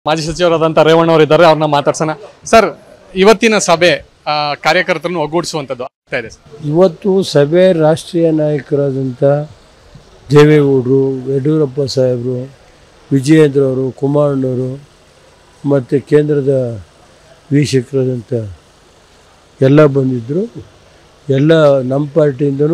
ಮಾಜಿ ಸಚಿವರಾದಂಥ ರೇವಣ್ಣ ಅವರು ಇದ್ದಾರೆ ಅವ್ರನ್ನ ಮಾತಾಡ್ಸೋಣ ಸರ್ ಇವತ್ತಿನ ಸಭೆ ಆ, ಕಾರ್ಯಕರ್ತರನ್ನು ಒಗ್ಗೂಡಿಸುವಂಥದ್ದು ಆಗ್ತಾ ಇದೆ ಸರ್ ಇವತ್ತು ಸಭೆ ರಾಷ್ಟ್ರೀಯ ನಾಯಕರಾದಂಥ ದೇವೇಗೌಡರು ಯಡಿಯೂರಪ್ಪ ಸಾಹೇಬರು ವಿಜಯೇಂದ್ರ ಅವರು ಕುಮಾರಣ್ಣವರು ಮತ್ತು ಕೇಂದ್ರದ ವೀಕ್ಷಕರಾದಂಥ ಎಲ್ಲ ಬಂದಿದ್ದರು ಎಲ್ಲ ನಮ್ಮ ಪಾರ್ಟಿಯಿಂದನೂ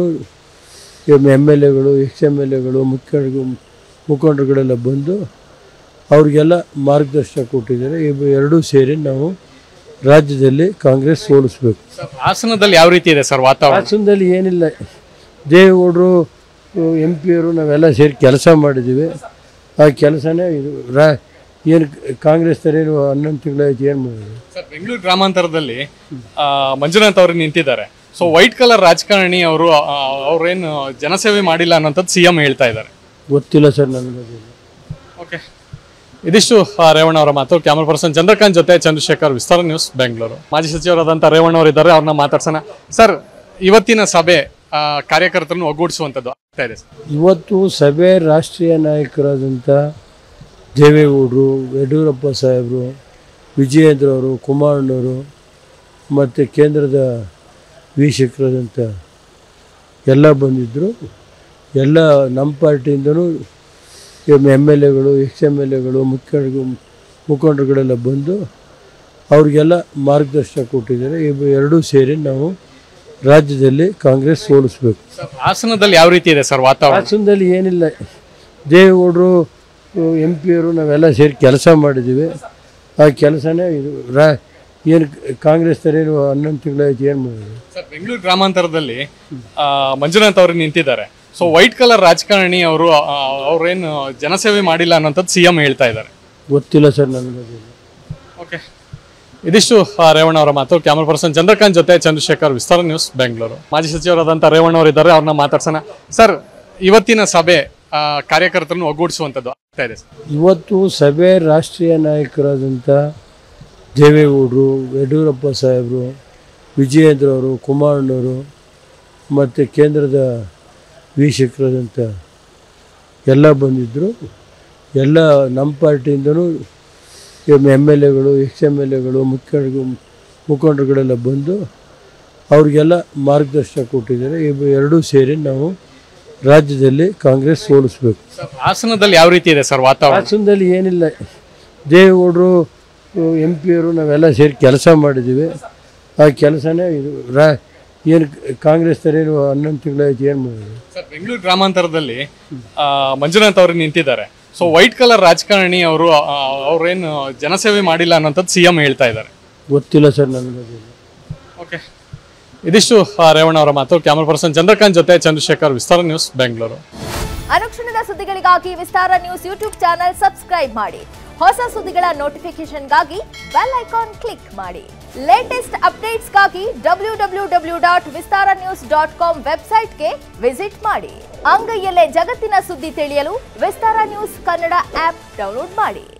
ಎಮ್ ಎಲ್ ಎಗಳು ಎಕ್ಸ್ ಎಮ್ ಎಲ್ ಎಗಳು ಮುಖಂಡ ಮುಖಂಡರುಗಳೆಲ್ಲ ಬಂದು ಅವ್ರಿಗೆಲ್ಲ ಮಾರ್ಗದರ್ಶನ ಕೊಟ್ಟಿದ್ದಾರೆ ಇವು ಎರಡೂ ಸೇರಿ ನಾವು ರಾಜ್ಯದಲ್ಲಿ ಕಾಂಗ್ರೆಸ್ ಸೋಲಿಸ್ಬೇಕು ಸರ್, ಹಾಸನದಲ್ಲಿ ಯಾವ ರೀತಿ ಇದೆ ಸರ್ ವಾತಾವರಣ ಹಾಸನದಲ್ಲಿ ಏನಿಲ್ಲ ದೇವೇಗೌಡರು ಎಂ ಪಿಯವರು ನಾವೆಲ್ಲ ಸೇರಿ ಕೆಲಸ ಮಾಡಿದ್ದೀವಿ ಆ ಕೆಲಸನೇ ಇದು ರಾ ಏನು ಕಾಂಗ್ರೆಸ್ ಏನು ಹನ್ನೊಂದು ತಿಂಗಳಾಯ್ತು ಏನು ಮಾಡಿದ್ರು ಸರ್ ಬೆಂಗಳೂರು ಗ್ರಾಮಾಂತರದಲ್ಲಿ ಆ, ಮಂಜುನಾಥ್ ಅವರು ನಿಂತಿದ್ದಾರೆ ಸೊ ವೈಟ್ ಕಲರ್ ರಾಜಕಾರಣಿ ಅವರು ಅವ್ರೇನು ಜನಸೇವೆ ಮಾಡಿಲ್ಲ ಅನ್ನೋಂಥದ್ದು ಸಿ ಎಂ ಹೇಳ್ತಾ ಇದ್ದಾರೆ ಗೊತ್ತಿಲ್ಲ ಸರ್ ನನಗೆ ಅದು. ಓಕೆ ಇದಿಷ್ಟು ಆ, ರೇವಣ್ಣ ಅವರ ಮಾತು ಕ್ಯಾಮರಾ ಪರ್ಸನ್ ಚಂದ್ರಕಾಂತ್ ಜೊತೆ ಚಂದ್ರಶೇಖರ್ ವಿಸ್ತಾರ ನ್ಯೂಸ್ ಬೆಂಗಳೂರು ಮಾಜಿ ಸಚಿವರಾದಂಥ ರೇವಣ್ಣ ಅವರು ಇದ್ದಾರೆ ಅವ್ರನ್ನ ಮಾತಾಡ್ಸೋಣ ಸರ್ ಇವತ್ತಿನ ಸಭೆ ಆ, ಕಾರ್ಯಕರ್ತರನ್ನು ಒಗ್ಗೂಡಿಸುವಂಥದ್ದು ಆಗ್ತಾ ಇದೆ ಸರ್ ಇವತ್ತು ಸಭೆ ರಾಷ್ಟ್ರೀಯ ನಾಯಕರಾದಂಥ ದೇವೇಗೌಡರು ಯಡಿಯೂರಪ್ಪ ಸಾಹೇಬರು ವಿಜಯೇಂದ್ರ ಅವರು ಕುಮಾರಣ್ಣವರು ಮತ್ತು ಕೇಂದ್ರದ ವೀಕ್ಷಕರಾದಂಥ ಎಲ್ಲ ಬಂದಿದ್ದರು ಎಲ್ಲ ನಮ್ಮ ಪಾರ್ಟಿಯಿಂದನೂ ಎಮ್ ಎಲ್ ಎಗಳು ಎಕ್ಸ್ ಎಮ್ ಎಲ್ ಎಗಳು ಮುಖಂಡ ಮುಖಂಡರುಗಳೆಲ್ಲ ಬಂದು ಅವ್ರಿಗೆಲ್ಲ ಮಾರ್ಗದರ್ಶನ ಕೊಟ್ಟಿದ್ದಾರೆ ಇವು ಎರಡೂ ಸೇರಿ ನಾವು ರಾಜ್ಯದಲ್ಲಿ ಕಾಂಗ್ರೆಸ್ ಸೋಲಿಸ್ಬೇಕು ಸರ್, ಹಾಸನದಲ್ಲಿ ಯಾವ ರೀತಿ ಇದೆ ಸರ್ ವಾತಾವರಣ ಹಾಸನದಲ್ಲಿ ಏನಿಲ್ಲ ದೇವೇಗೌಡರು ಎಂ ಪಿಯವರು ನಾವೆಲ್ಲ ಸೇರಿ ಕೆಲಸ ಮಾಡಿದ್ದೀವಿ ಆ ಕೆಲಸನೇ ಇದು ರಾ ಏನು ಕಾಂಗ್ರೆಸ್ ಏನು ಹನ್ನೊಂದು ತಿಂಗಳಾಯ್ತು ಏನು ಮಾಡಿದ್ರು ಸರ್ ಬೆಂಗಳೂರು ಗ್ರಾಮಾಂತರದಲ್ಲಿ ಆ, ಮಂಜುನಾಥ್ ಅವರು ನಿಂತಿದ್ದಾರೆ ಸೊ ವೈಟ್ ಕಲರ್ ರಾಜಕಾರಣಿ ಅವರು ಅವ್ರೇನು ಜನಸೇವೆ ಮಾಡಿಲ್ಲ ಅನ್ನೋಂಥದ್ದು ಸಿ ಎಂ ಹೇಳ್ತಾ ಇದ್ದಾರೆ ಗೊತ್ತಿಲ್ಲ ಸರ್ ನನಗೆ ಅದು. ಓಕೆ ಇದಿಷ್ಟು ಆ, ರೇವಣ್ಣ ಅವರ ಮಾತು ಕ್ಯಾಮರಾ ಪರ್ಸನ್ ಚಂದ್ರಕಾಂತ್ ಜೊತೆ ಚಂದ್ರಶೇಖರ್ ವಿಸ್ತಾರ ನ್ಯೂಸ್ ಬೆಂಗಳೂರು ಮಾಜಿ ಸಚಿವರಾದಂಥ ರೇವಣ್ಣ ಅವರು ಇದ್ದಾರೆ ಅವ್ರನ್ನ ಮಾತಾಡ್ಸೋಣ ಸರ್ ಇವತ್ತಿನ ಸಭೆ ಆ, ಕಾರ್ಯಕರ್ತರನ್ನು ಒಗ್ಗೂಡಿಸುವಂಥದ್ದು ಆಗ್ತಾ ಇದೆ ಸರ್ ಇವತ್ತು ಸಭೆ ರಾಷ್ಟ್ರೀಯ ನಾಯಕರಾದಂಥ ದೇವೇಗೌಡರು ಯಡಿಯೂರಪ್ಪ ಸಾಹೇಬರು ವಿಜಯೇಂದ್ರ ಅವರು ಕುಮಾರಣ್ಣವರು ಮತ್ತು ಕೇಂದ್ರದ ವೀಕ್ಷಕರಾದಂಥ ಎಲ್ಲ ಬಂದಿದ್ದರು ಎಲ್ಲ ನಮ್ಮ ಪಾರ್ಟಿಯಿಂದನೂ ಎಮ್ ಎಲ್ ಎಗಳು ಎಕ್ಸ್ ಎಮ್ ಎಲ್ ಎಗಳು ಮುಖಂಡ ಮುಖಂಡರುಗಳೆಲ್ಲ ಬಂದು ಅವ್ರಿಗೆಲ್ಲ ಮಾರ್ಗದರ್ಶನ ಕೊಟ್ಟಿದ್ದಾರೆ ಇವು ಎರಡೂ ಸೇರಿ ನಾವು ರಾಜ್ಯದಲ್ಲಿ ಕಾಂಗ್ರೆಸ್ ಸೋಲಿಸ್ಬೇಕು ಸರ್, ಹಾಸನದಲ್ಲಿ ಯಾವ ರೀತಿ ಇದೆ ಸರ್ ವಾತಾವರಣ ಹಾಸನದಲ್ಲಿ ಏನಿಲ್ಲ ದೇವೇಗೌಡರು ಎಂ ಪಿಯವರು ನಾವೆಲ್ಲ ಸೇರಿ ಕೆಲಸ ಮಾಡಿದ್ದೀವಿ ಆ ಕೆಲಸನೇ ಇದು ರಾ ಏನು ಕಾಂಗ್ರೆಸ್ ಏನು ಹನ್ನೊಂದು ತಿಂಗಳಾಯ್ತು ಏನು ಮಾಡಿದ್ರು ಸರ್ ಬೆಂಗಳೂರು ಗ್ರಾಮಾಂತರದಲ್ಲಿ ಆ, ಮಂಜುನಾಥ್ ಅವರು ನಿಂತಿದ್ದಾರೆ ಸೊ ವೈಟ್ ಕಲರ್ ರಾಜಕಾರಣಿ ಅವರು ಅವ್ರೇನು ಜನಸೇವೆ ಮಾಡಿಲ್ಲ ಅನ್ನೋಂಥದ್ದು ಸಿ ಎಂ ಹೇಳ್ತಾ ಇದ್ದಾರೆ ಗೊತ್ತಿಲ್ಲ ಸರ್ ನನಗೆ ಅದು. ಓಕೆ ಇದಿಷ್ಟು ಆ, ರೇವಣ್ಣ ಅವರ ಮಾತು ಕ್ಯಾಮರಾ ಪರ್ಸನ್ ಚಂದ್ರಕಾಂತ್ ಜೊತೆ ಚಂದ್ರಶೇಖರ್ ವಿಸ್ತಾರ ನ್ಯೂಸ್ ಬೆಂಗಳೂರು ಅನುಕ್ಷಣದ ಸುದ್ದಿಗಳಿಗಾಗಿ Vistara news YouTube channel subscribe ಮಾಡಿ ಹೊಸ ಸುದ್ದಿಗಳ ನೋಟಿಫಿಕೇಶನ್ಗಾಗಿ ಬೆಲ್ ಐಕಾನ್ ಕ್ಲಿಕ್ ಮಾಡಿ ಲೇಟೆಸ್ಟ್ ಅಪ್ಡೇಟ್ಸ್ಗಾಗಿ W W W dot Vistara news dot com ವೆಬ್ಸೈಟ್ಗೆ ವಿಸಿಟ್ ಮಾಡಿ ಅಂಗೈಯಲ್ಲೇ ಜಗತ್ತಿನ ಸುದ್ದಿ ತಿಳಿಯಲು ವಿಸ್ತಾರ ನ್ಯೂಸ್ ಕನ್ನಡ ಆಪ್ ಡೌನ್ಲೋಡ್ ಮಾಡಿ